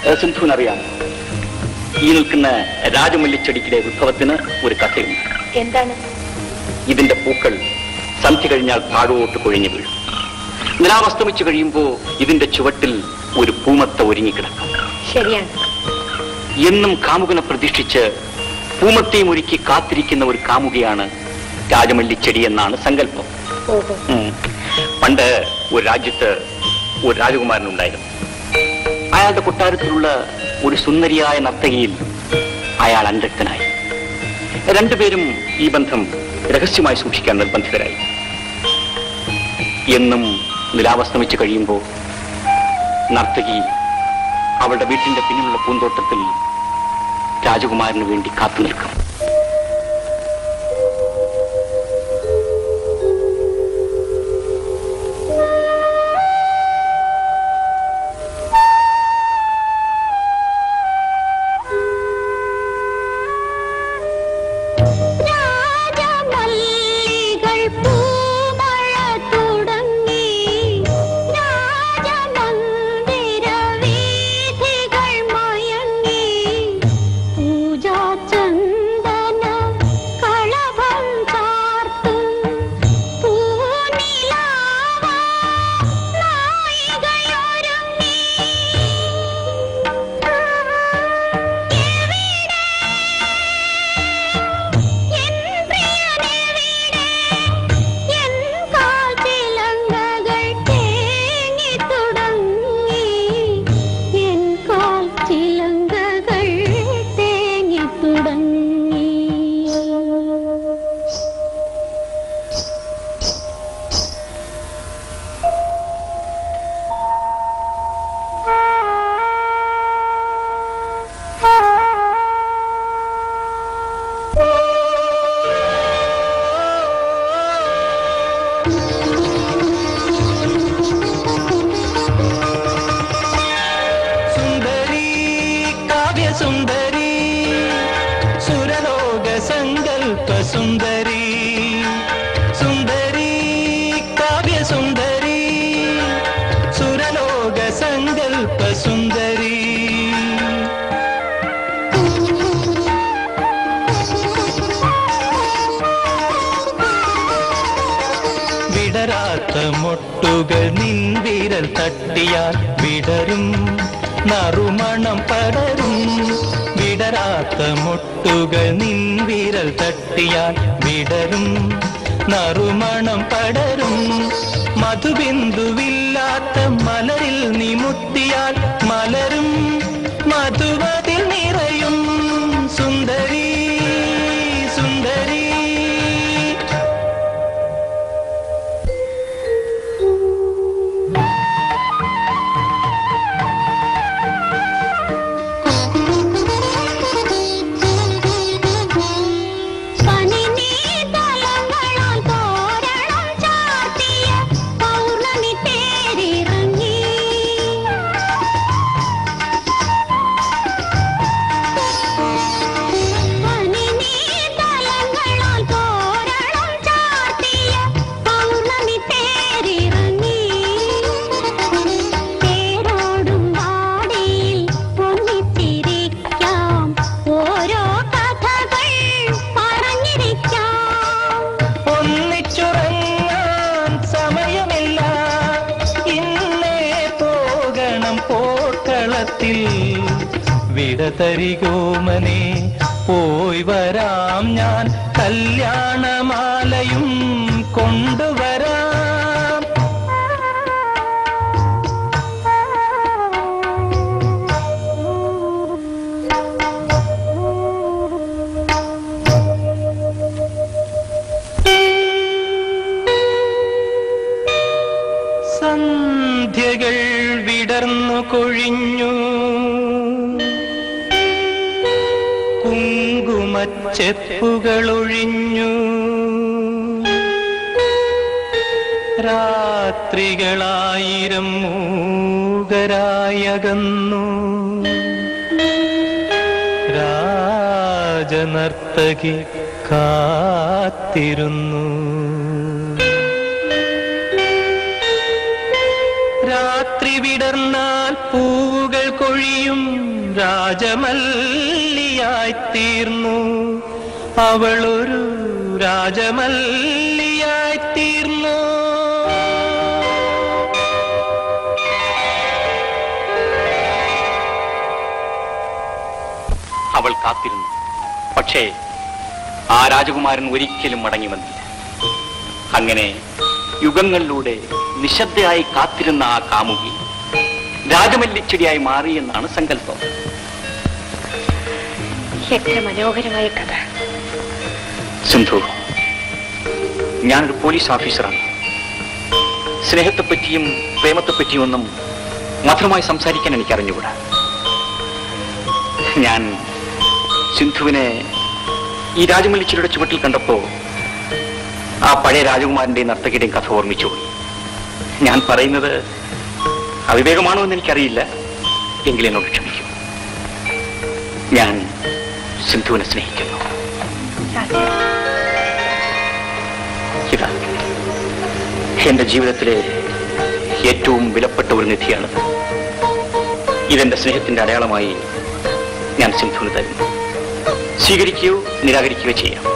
ഏഹ്, സിന്ധുവിനറിയാം ഈ നിൽക്കുന്ന രാജമല്ലിച്ചെടിക്കിടെ ഉത്ഭവത്തിന് ഒരു കഥയുണ്ട് എന്താണ് ഇതിന്റെ പൂക്കൾ സന്ധ്യ കഴിഞ്ഞാൽ താഴോട്ട് കൊഴിഞ്ഞു വീഴും നിലാവസ്തമിച്ചു കഴിയുമ്പോൾ ഇതിന്റെ ചുവട്ടിൽ ഒരു പൂമത്ത ഒരുങ്ങിക്കിടക്കും ശരിയാണ് എന്നും കാമുകനെ പ്രതീക്ഷിച്ച് പൂമത്തെയും ഒരുക്കി കാത്തിരിക്കുന്ന ഒരു കാമുകയാണ് രാജമല്ലിച്ചെടി എന്നാണ് സങ്കല്പം ഓഹോ ഉം. പണ്ട് ഒരു രാജ്യത്ത് ഒരു രാജകുമാരനുണ്ടായിരുന്നു അയാളുടെ കൊട്ടാരത്തിലുള്ള ഒരു സുന്ദരിയായ നർത്തകിയിൽ അയാൾ അനുരക്തനായി രണ്ടുപേരും ഈ ബന്ധം രഹസ്യമായി സൂക്ഷിക്കാൻ നിർബന്ധിതരായി എന്നും നിലാവസ്തമിച്ച് കഴിയുമ്പോൾ നർത്തകി അവളുടെ വീട്ടിന്റെ പിന്നിലുള്ള പൂന്തോട്ടത്തിൽ രാജകുമാരന് വേണ്ടി കാത്തു നിൽക്കും രാജമല്ലികൾ പൂമഴ തുടങ്ങി രാജമന്ദിര വീഥികൾ മയങ്ങി പൂജാചന്ദന കളഭം ചാർത്തും പൂനിലാവ നായികയൊരുങ്ങി എൻ പ്രിയനെവിടെ എൻ കാൽച്ചിലങ്കകൾ തേങ്ങി തുടങ്ങി എൻ കാൽച്ചിലങ്കകൾ തേങ്ങി തുടങ്ങി സുന്ദരി കാവ്യസുന്ദരി സുരലോക സങ്കൽപ്പ സുന്ദരി സുന്ദരി കാവ്യസുന്ദരി സുരലോക സങ്കൽപ്പ സുന്ദരി വിടരാത്ത മൊട്ടുകൾ നിൻവിരൽ തട്ടിയാൽ വിടരും നറുമണം പടരും വിടരാത്ത മൊട്ടുകൾ നിൻവിരൽ തട്ടിയാൽ വിടരും നറുമണം പടരും മധുബിന്ദുവില്ലാത്ത മലരിൽ നീ മുത്തിയാൽ മലരും മധുവതിൽ നിറയും സുന്ദരി സുന്ദരി പനിനീർത്തലങ്ങളാൽ തോരണം ചാർത്തിയ പൗർണമി തേരിറങ്ങി പനിനീർത്തലങ്ങളാൽ തോരണം ചാർത്തിയ പൗർണമി തേരിറങ്ങി തേരോടും വാടിയിൽ ഒന്നിച്ചിരിക്കാം ഓരോ കഥകൾ പറഞ്ഞിരിക്കാം ഒന്നിച്ചുറങ്ങാൻ സമയമില്ല ഇന്നേ പോകണം പോർക്കളത്തിൽ വിട തരികോമനെ പോയി വരാം ഞാൻ കല്യാണമാലയും കൊണ്ടുവരാം സന്ധ്യകൾ വിടർന്നു കൊഴിഞ്ഞു കുങ്കുമച്ചെപ്പുകൾ ഒഴിഞ്ഞു രാത്രികളായിരം മൂകരായകന്നു രാജനർത്തകി കാത്തിരുന്നു രാത്രി വിടർന്നാൽ പൂവുകൾ കൊഴിയും രാജമല്ലിയായി തീർന്നു അവളൊരു രാജമല്ലിയായി തീർന്നു അവൾ കാത്തിരുന്നു പക്ഷേ ആ രാജകുമാരൻ ഒരിക്കലും മടങ്ങി വന്നില്ല അങ്ങനെ യുഗങ്ങളിലൂടെ നിശബ്ദയായി കാത്തിരുന്ന ആ കാമുകി രാജമല്ലിച്ചെടിയായി മാറിയെന്നാണ് സങ്കല്പം എത്ര മനോഹരമായ കഥ സിന്ധു ഞാനൊരു പോലീസ് ഓഫീസറാണ് സ്നേഹത്തെപ്പറ്റിയും പ്രേമത്തെപ്പറ്റിയും ഒന്നും മധുരമായി സംസാരിക്കാൻ എനിക്ക് അറിഞ്ഞുകൂടാ ഞാൻ സിന്ധുവിനെ ഈ രാജമല്ലിച്ചിയുടെ ചുവട്ടിൽ കണ്ടപ്പോ ആ പഴയ രാജകുമാരന്റെയും നർത്തകിയുടെയും കഥ ഓർമ്മിച്ചു പോയി ഞാൻ പറയുന്നത് അവിവേകമാണോ എന്ന് എനിക്കറിയില്ല എങ്കിലും എന്നോട് ക്ഷമിക്കൂ ഞാൻ സിന്ധുവിനെ സ്നേഹിക്കുന്നു ഇതാ എന്റെ ജീവിതത്തിലെ ഏറ്റവും വിലപ്പെട്ട ഒരു നിധിയാണിത് ഇതെന്റെ സ്നേഹത്തിന്റെ അടയാളമായി ഞാൻ സിന്ധുവിന് തരുന്നു സ്വീകരിക്കുകയോ നിരാകരിക്കുകയോ ചെയ്യാം